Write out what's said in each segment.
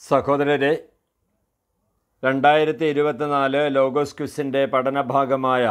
സഹോദരരെ രണ്ടായിരത്തി ഇരുപത്തിനാല് ലോഗോസ് ക്വിസിൻ്റെ പഠനഭാഗമായ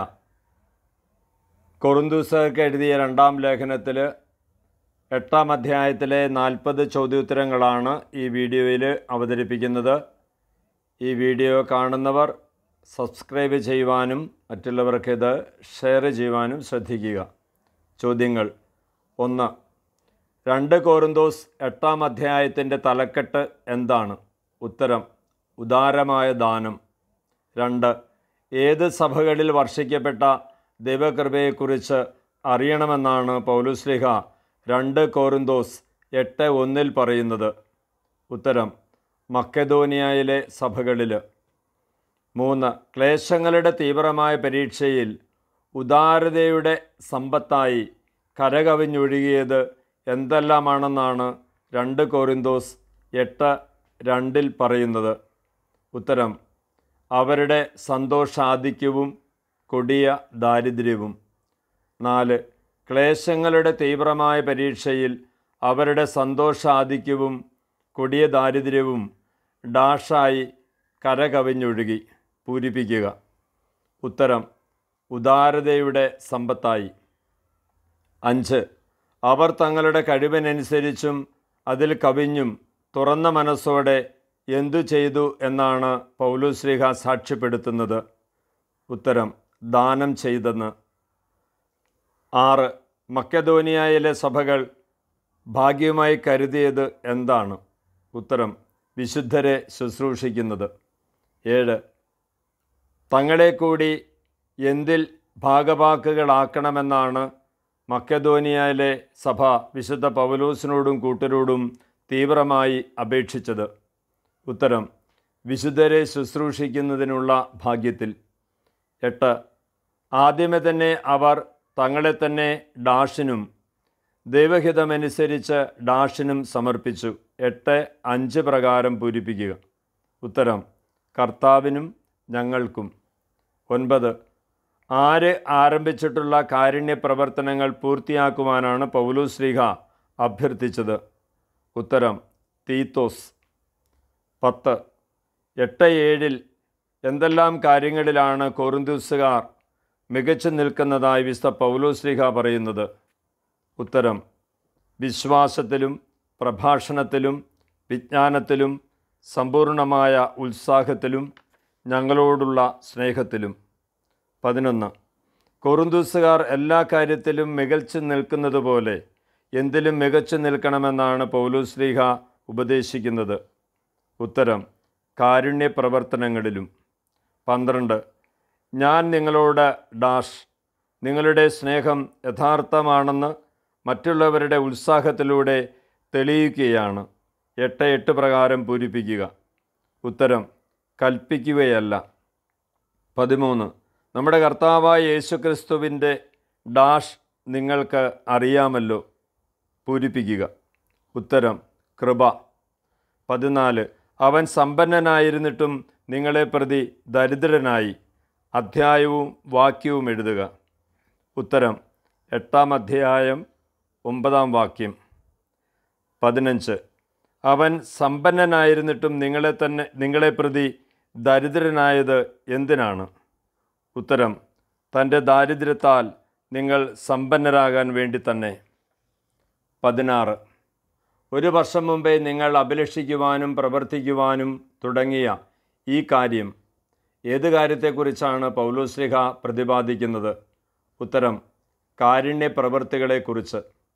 കൊറുന്തൂസർക്ക് എഴുതിയ രണ്ടാം ലേഖനത്തിൽ എട്ടാം അധ്യായത്തിലെ നാൽപ്പത് ചോദ്യോത്തരങ്ങളാണ് ഈ വീഡിയോയിൽ അവതരിപ്പിക്കുന്നത് ഈ വീഡിയോ കാണുന്നവർ സബ്സ്ക്രൈബ് ചെയ്യുവാനും മറ്റുള്ളവർക്ക് ഇത് ഷെയർ ചെയ്യുവാനും ശ്രദ്ധിക്കുക ചോദ്യങ്ങൾ ഒന്ന് രണ്ട് കോറിന്തോസ് എട്ടാം അധ്യായത്തിൻ്റെ തലക്കെട്ട് എന്താണ് ഉത്തരം ഉദാരമായ ദാനം രണ്ട് ഏത് സഭകളിൽ വർഷിക്കപ്പെട്ട ദൈവകൃപയെക്കുറിച്ച് അറിയണമെന്നാണ് പൗലുസ്ലിഹ രണ്ട് കോറിന്തോസ് എട്ട് ഒന്നിൽ പറയുന്നത് ഉത്തരം മക്കതോനിയയിലെ സഭകളിൽ മൂന്ന് ക്ലേശങ്ങളുടെ തീവ്രമായ പരീക്ഷയിൽ ഉദാരതയുടെ സമ്പത്തായി കരകവിഞ്ഞൊഴുകിയത് എന്തെല്ലാമാണെന്നാണ് രണ്ട് കോറിന്തോസ് എട്ട് രണ്ടിൽ പറയുന്നത് ഉത്തരം അവരുടെ സന്തോഷാധിക്യവും കൊടിയ ദാരിദ്ര്യവും നാല് ക്ലേശങ്ങളുടെ തീവ്രമായ പരീക്ഷയിൽ അവരുടെ സന്തോഷാധിക്യവും കൊടിയ ദാരിദ്ര്യവും ഡാഷായി കരകവിഞ്ഞൊഴുകി പൂരിപ്പിക്കുക ഉത്തരം ഉദാരതയുടെ സമ്പത്തായി അഞ്ച് അവർ തങ്ങളുടെ കഴിവിനനുസരിച്ചും അതിൽ കവിഞ്ഞും തുറന്ന മനസ്സോടെ എന്തു ചെയ്തു എന്നാണ് പൗലുശ്രീഹ സാക്ഷ്യപ്പെടുത്തുന്നത് ഉത്തരം ദാനം ചെയ്തെന്ന് ആറ് മക്കധോനിയയിലെ സഭകൾ ഭാഗ്യമായി കരുതിയത് എന്താണ് ഉത്തരം വിശുദ്ധരെ ശുശ്രൂഷിക്കുന്നത് ഏഴ് തങ്ങളെ കൂടി എന്തിൽ ഭാഗവാക്കുകളാക്കണമെന്നാണ് മക്കധോനിയയിലെ സഭ വിശുദ്ധ പൗലോസിനോടും കൂട്ടരോടും തീവ്രമായി അപേക്ഷിച്ചത് ഉത്തരം വിശുദ്ധരെ ശുശ്രൂഷിക്കുന്നതിനുള്ള ഭാഗ്യത്തിൽ എട്ട് ആദ്യമേ തന്നെ അവർ തങ്ങളെ തന്നെ ഡാഷിനും ദൈവഹിതമനുസരിച്ച് ഡാഷിനും സമർപ്പിച്ചു എട്ട് അഞ്ച് പ്രകാരം പൂരിപ്പിക്കുക ഉത്തരം കർത്താവിനും ഞങ്ങൾക്കും ഒൻപത് ആര് ആരംഭിച്ചിട്ടുള്ള കാരുണ്യ പ്രവർത്തനങ്ങൾ പൂർത്തിയാക്കുവാനാണ് പൗലുശ്രീഹ അഭ്യർത്ഥിച്ചത് ഉത്തരം തീത്തോസ് പത്ത് എട്ട് ഏഴിൽ എന്തെല്ലാം കാര്യങ്ങളിലാണ് കൊറിന്തൂസുകാർ മികച്ചു നിൽക്കുന്നതായി വിശുദ്ധ പൗലോശ്രീഹ പറയുന്നത് ഉത്തരം വിശ്വാസത്തിലും പ്രഭാഷണത്തിലും വിജ്ഞാനത്തിലും സമ്പൂർണമായ ഉത്സാഹത്തിലും ഞങ്ങളോടുള്ള സ്നേഹത്തിലും പതിനൊന്ന് കൊറുന്തൂസുകാർ എല്ലാ കാര്യത്തിലും മികച്ചു നിൽക്കുന്നത് പോലെ എന്തിലും മികച്ചു നിൽക്കണമെന്നാണ് പൗലോശ്രീഹ ഉപദേശിക്കുന്നത് ഉത്തരം കാരുണ്യ പ്രവർത്തനങ്ങളിലും പന്ത്രണ്ട് ഞാൻ നിങ്ങളോട് ഡാഷ് നിങ്ങളുടെ സ്നേഹം യഥാർത്ഥമാണെന്ന് മറ്റുള്ളവരുടെ ഉത്സാഹത്തിലൂടെ തെളിയിക്കുകയാണ് എട്ട് എട്ട് പ്രകാരം പൂരിപ്പിക്കുക ഉത്തരം കൽപ്പിക്കുകയല്ല പതിമൂന്ന് നമ്മുടെ കർത്താവായ യേശുക്രിസ്തുവിൻ്റെ ഡാഷ് നിങ്ങൾക്ക് അറിയാമല്ലോ പൂരിപ്പിക്കുക ഉത്തരം കൃപ പതിനാല് അവൻ സമ്പന്നനായിരുന്നിട്ടും നിങ്ങളെ പ്രതി ദരിദ്രനായി അധ്യായവും വാക്യവും എഴുതുക ഉത്തരം എട്ടാം അധ്യായം ഒമ്പതാം വാക്യം പതിനഞ്ച് അവൻ സമ്പന്നനായിരുന്നിട്ടും നിങ്ങളെ തന്നെ നിങ്ങളെ പ്രതി ദരിദ്രനായത് എന്തിനാണ് ഉത്തരം തൻ്റെ ദാരിദ്ര്യത്താൽ നിങ്ങൾ സമ്പന്നരാകാൻ വേണ്ടി തന്നെ പതിനാറ് ഒരു വർഷം മുമ്പേ നിങ്ങൾ അഭിലഷിക്കുവാനും പ്രവർത്തിക്കുവാനും തുടങ്ങിയ ഈ കാര്യം ഏത് കാര്യത്തെക്കുറിച്ചാണ് പൗലോശ്ലിഹ പ്രതിപാദിക്കുന്നത് ഉത്തരം കാരുണ്യ പ്രവൃത്തികളെക്കുറിച്ച്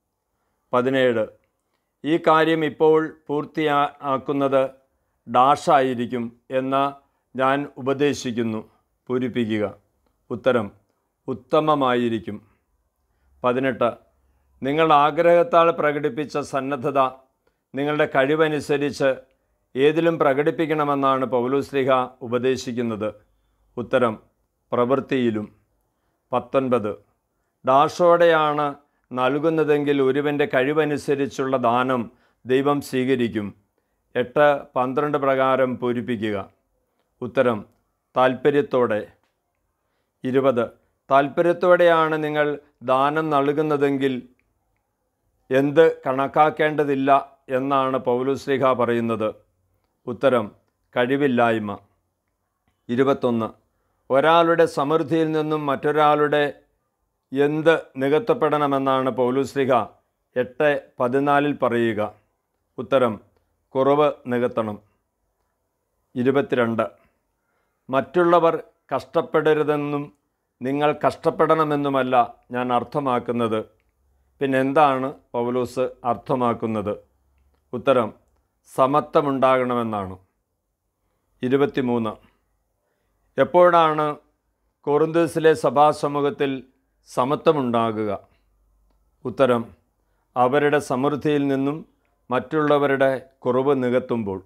പതിനേഴ് ഈ കാര്യം ഇപ്പോൾ പൂർത്തിയാക്കുന്നത് ഡാഷായിരിക്കും എന്ന് ഞാൻ ഉപദേശിക്കുന്നു പൂരിപ്പിക്കുക ഉത്തരം ഉത്തമമായിരിക്കും പതിനെട്ട് നിങ്ങൾ ആഗ്രഹത്താൽ പ്രകടിപ്പിച്ച സന്നദ്ധത നിങ്ങളുടെ കഴിവനുസരിച്ച് ഏതിലും പ്രകടിപ്പിക്കണമെന്നാണ് പൗലുശ്രീഹ ഉപദേശിക്കുന്നത് ഉത്തരം പ്രവൃത്തിയിലും പത്തൊൻപത് ഡാഷോടെയാണ് നൽകുന്നതെങ്കിൽ ഒരുവൻ്റെ കഴിവനുസരിച്ചുള്ള ദാനം ദൈവം സ്വീകരിക്കും എട്ട് പന്ത്രണ്ട് പ്രകാരം പൂരിപ്പിക്കുക ഉത്തരം താൽപ്പര്യത്തോടെ ഇരുപത് താൽപ്പര്യത്തോടെയാണ് നിങ്ങൾ ദാനം നൽകുന്നതെങ്കിൽ എന്ത് കണക്കാക്കേണ്ടതില്ല എന്നാണ് പൗലുശ്രീഹ പറയുന്നത് ഉത്തരം കഴിവില്ലായ്മ ഇരുപത്തൊന്ന് ഒരാളുടെ സമൃദ്ധിയിൽ നിന്നും മറ്റൊരാളുടെ എന്ത് നികത്തപ്പെടണമെന്നാണ് പൗലുശ്രീഹ എട്ട് പതിനാലിൽ പറയുക ഉത്തരം കുറവ് നികത്തണം ഇരുപത്തിരണ്ട് മറ്റുള്ളവർ കഷ്ടപ്പെടരുതെന്നും നിങ്ങൾ കഷ്ടപ്പെടണമെന്നുമല്ല ഞാൻ അർത്ഥമാക്കുന്നത് പിന്നെ എന്താണ് പൗലോസ് അർത്ഥമാക്കുന്നത് ഉത്തരം സമത്വമുണ്ടാകണമെന്നാണ് ഇരുപത്തിമൂന്ന് എപ്പോഴാണ് കൊറിന്തോസിലെ സഭാസമൂഹത്തിൽ സമത്വമുണ്ടാകുക ഉത്തരം അവരുടെ സമൃദ്ധിയിൽ നിന്നും മറ്റുള്ളവരുടെ കുറവ് നികത്തുമ്പോൾ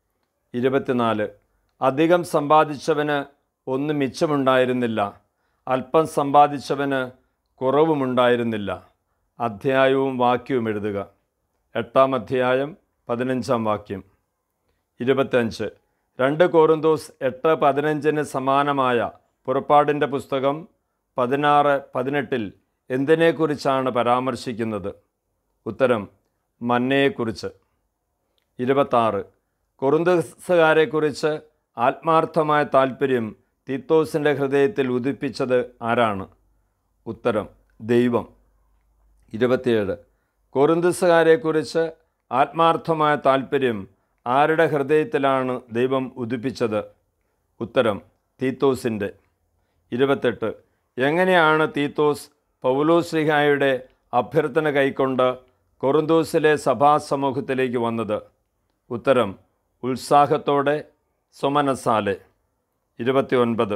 ഇരുപത്തിനാല് അധികം സമ്പാദിച്ചവന് ഒന്നും മിച്ചമുണ്ടായിരുന്നില്ല അല്പം സമ്പാദിച്ചവന് കുറവുമുണ്ടായിരുന്നില്ല അധ്യായവും വാക്യവും എഴുതുക എട്ടാം അധ്യായം പതിനഞ്ചാം വാക്യം ഇരുപത്തഞ്ച് രണ്ട് കോറിന്തോസ് എട്ട് പതിനഞ്ചിന് സമാനമായ പുറപ്പാടിൻ്റെ പുസ്തകം പതിനാറ് പതിനെട്ടിൽ എന്തിനെക്കുറിച്ചാണ് പരാമർശിക്കുന്നത് ഉത്തരം മന്നയെക്കുറിച്ച് ഇരുപത്താറ് കൊറുന്തസുകാരെക്കുറിച്ച് ആത്മാർത്ഥമായ താല്പര്യം തീത്തോസിൻ്റെ ഹൃദയത്തിൽ ഉദിപ്പിച്ചത് ആരാണ് ഉത്തരം ദൈവം ഇരുപത്തിയേഴ് കൊറുന്തസുകാരെക്കുറിച്ച് ആത്മാർത്ഥമായ താല്പര്യം ആരുടെ ഹൃദയത്തിലാണ് ദൈവം ഉദിപ്പിച്ചത് ഉത്തരം തീത്തോസിൻ്റെ ഇരുപത്തെട്ട് എങ്ങനെയാണ് തീത്തോസ് പൗലോശ്രീഹായുടെ അഭ്യർത്ഥന കൈക്കൊണ്ട് കൊറുന്തോസിലെ സഭാസമൂഹത്തിലേക്ക് വന്നത് ഉത്തരം ഉത്സാഹത്തോടെ സുമനസാലെ ഇരുപത്തി ഒൻപത്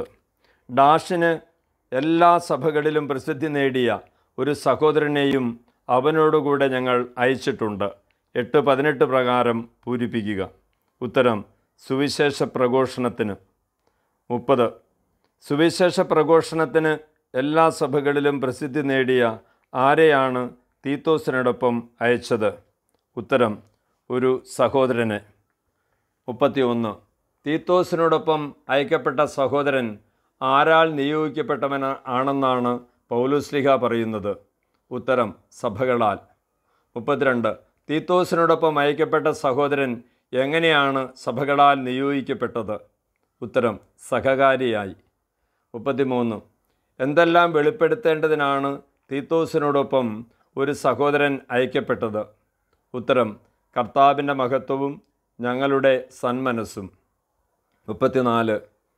ഡാഷിന് എല്ലാ സഭകളിലും പ്രസിദ്ധി നേടിയ ഒരു സഹോദരനെയും അവനോടുകൂടെ ഞങ്ങൾ അയച്ചിട്ടുണ്ട് എട്ട് പതിനെട്ട് പ്രകാരം പൂരിപ്പിക്കുക ഉത്തരം സുവിശേഷ പ്രഘോഷണത്തിന് മുപ്പത് സുവിശേഷ പ്രഘോഷണത്തിന് എല്ലാ സഭകളിലും പ്രസിദ്ധി നേടിയ ആരെയാണ് തീത്തോസിനോടൊപ്പം അയച്ചത് ഉത്തരം ഒരു സഹോദരനെ മുപ്പത്തിയൊന്ന് തീത്തോസിനോടൊപ്പം അയക്കപ്പെട്ട സഹോദരൻ ആരാൽ നിയോഗിക്കപ്പെട്ടവൻ ആണെന്നാണ് പൗലുസ്ലിഹ പറയുന്നത് ഉത്തരം സഭകളാൽ മുപ്പത്തിരണ്ട് തീത്തോസിനോടൊപ്പം അയക്കപ്പെട്ട സഹോദരൻ എങ്ങനെയാണ് സഭകളാൽ നിയോഗിക്കപ്പെട്ടത് ഉത്തരം സഹകാരിയായി മുപ്പത്തിമൂന്ന് എന്തെല്ലാം വെളിപ്പെടുത്തേണ്ടതിനാണ് തീത്തോസിനോടൊപ്പം ഒരു സഹോദരൻ അയക്കപ്പെട്ടത് ഉത്തരം കർത്താവിൻ്റെ മഹത്വവും ഞങ്ങളുടെ സന്മനസ്സും മുപ്പത്തിനാല്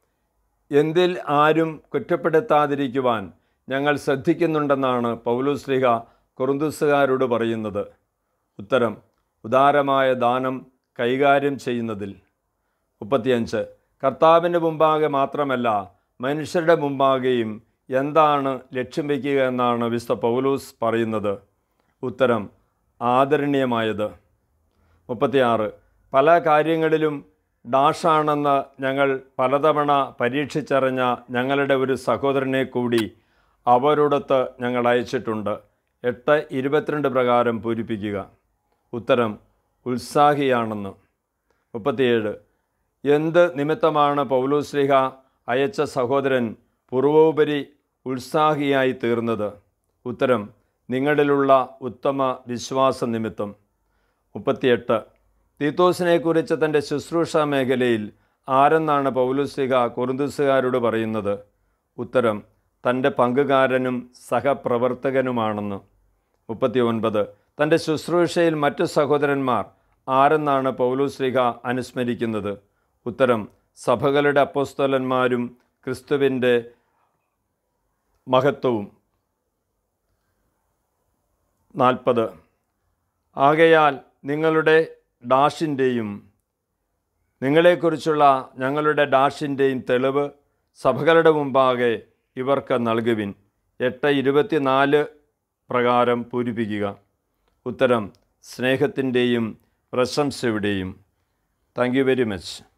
എന്തിൽ ആരും കുറ്റപ്പെടുത്താതിരിക്കുവാൻ ഞങ്ങൾ ശ്രദ്ധിക്കുന്നുണ്ടെന്നാണ് പൗലുശ്രീഹ കുറുന്തുസുകാരോട് പറയുന്നത് ഉത്തരം ഉദാരമായ ദാനം കൈകാര്യം ചെയ്യുന്നതിൽ മുപ്പത്തിയഞ്ച് കർത്താവിൻ്റെ മുമ്പാകെ മാത്രമല്ല മനുഷ്യരുടെ മുമ്പാകെയും എന്താണ് ലക്ഷ്യം വയ്ക്കുക എന്നാണ് വിശുദ്ധ പൗലൂസ് പറയുന്നത് ഉത്തരം ആദരണീയമായത് മുപ്പത്തിയാറ് പല കാര്യങ്ങളിലും ഡാഷാണെന്ന് ഞങ്ങൾ പലതവണ പരീക്ഷിച്ചറിഞ്ഞ ഞങ്ങളുടെ ഒരു സഹോദരനെ കൂടി അവരോടൊത്ത് ഞങ്ങൾ അയച്ചിട്ടുണ്ട് എട്ട് ഇരുപത്തിരണ്ട് പ്രകാരം പൂരിപ്പിക്കുക ഉത്തരം ഉത്സാഹിയാണെന്ന് മുപ്പത്തിയേഴ് എന്ത് നിമിത്തമാണ് പൗലോശ്രീഹ അയച്ച സഹോദരൻ പൂർവോപരി ഉത്സാഹിയായി തീർന്നത് ഉത്തരം നിങ്ങളിലുള്ള ഉത്തമ വിശ്വാസ നിമിത്തം മുപ്പത്തിയെട്ട് തീത്തോസിനെക്കുറിച്ച് തൻ്റെ ശുശ്രൂഷ മേഖലയിൽ ആരെന്നാണ് പൗലുസ്ലിഹ കൊറുന്തുസുകാരോട് പറയുന്നത് ഉത്തരം തൻ്റെ പങ്കുകാരനും സഹപ്രവർത്തകനുമാണെന്ന് മുപ്പത്തി ഒൻപത് തൻ്റെ ശുശ്രൂഷയിൽ മറ്റു സഹോദരന്മാർ ആരെന്നാണ് പൗലുസ്ലിഹ അനുസ്മരിക്കുന്നത് ഉത്തരം സഭകളുടെ അപ്പോസ്തലന്മാരും ക്രിസ്തുവിൻ്റെ മഹത്വവും നാൽപ്പത് ആകയാൽ നിങ്ങളുടെ ഡാഷിൻ്റെയും നിങ്ങളെക്കുറിച്ചുള്ള ഞങ്ങളുടെ ഡാഷിൻ്റെയും തെളിവ് സഭകളുടെ മുമ്പാകെ ഇവർക്ക് നൽകുവിൻ എട്ട് ഇരുപത്തിനാല് പ്രകാരം പൂരിപ്പിക്കുക ഉത്തരം സ്നേഹത്തിൻ്റെയും പ്രശംസയുടെയും താങ്ക് യു വെരി മച്ച്